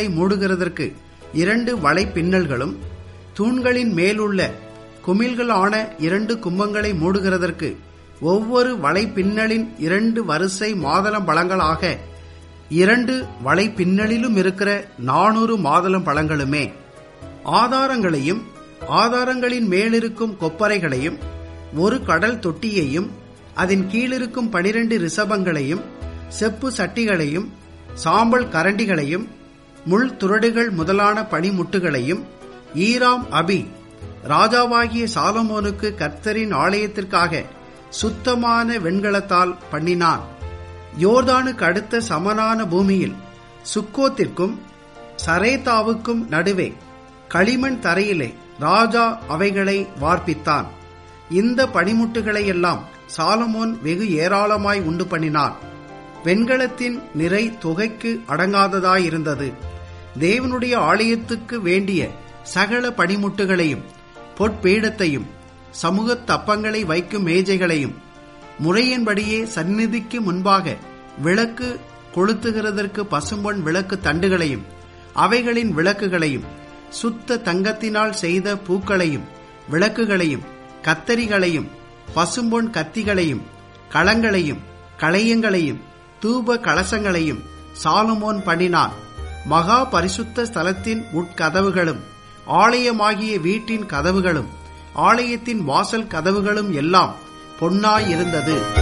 மூடுகிறதற்கு இரண்டு வலை பின்னல்களும் தூண்களின் மேலுள்ள குமிழ்களான இரண்டு கும்பங்களை மூடுகிறதற்கு ஒவ்வொரு வலை பின்னலின் இரண்டு வரிசை மாதளம் பழங்களாக இரண்டு வலை பின்னலிலும் இருக்கிற நானூறு மாதளம் பழங்களுமே ஆதாரங்களையும் ஆதாரங்களின் மேலிருக்கும் கொப்பரைகளையும் ஒரு கடல் தொட்டியையும் அதன் கீழிருக்கும் பனிரெண்டு ரிசபங்களையும் செப்பு சட்டிகளையும் சாம்பல் கரண்டிகளையும் முள் துரடுகள் முதலான பனிமுட்டுகளையும் ஈராம் அபி ராஜாவாகிய சாலமோனுக்கு கர்த்தரின் ஆலயத்திற்காக சுத்தமான வெண்கலத்தால் பண்ணினான் யோர்தானுக்கு அடுத்த சமனான பூமியில் சுக்கோத்திற்கும் சரேதாவுக்கும் நடுவே களிமண் தரையிலே ராஜா அவைகளை வார்ப்பித்தான் இந்த பனிமுட்டுகளை எல்லாம் சாலமோன் வெகு ஏராளமாய் உண்டு பண்ணினான் வெண்கலத்தின் நிறை தொகைக்கு அடங்காததாயிருந்தது தேவனுடைய ஆலயத்துக்கு வேண்டிய சகல பனிமுட்டுகளையும் பொற்பீடத்தையும் சமூக தப்பங்களை வைக்கும் மேஜைகளையும் முறையின்படியே சந்நிதிக்கு முன்பாக விளக்கு கொளுத்துகிறதற்கு பசும்பொன் விளக்கு தண்டுகளையும் அவைகளின் விளக்குகளையும் சுத்த தங்கத்தினால் செய்த பூக்களையும் விளக்குகளையும் கத்தரிகளையும் பசும்பொன் கத்திகளையும் களங்களையும் களையங்களையும் தூப கலசங்களையும் சாலமோன் பண்ணினான் மகா பரிசுத்த ஸ்தலத்தின் உட்கதவுகளும் ஆலயமாகிய வீட்டின் கதவுகளும் ஆலயத்தின் வாசல் கதவுகளும் எல்லாம் பொன்னாயிருந்தது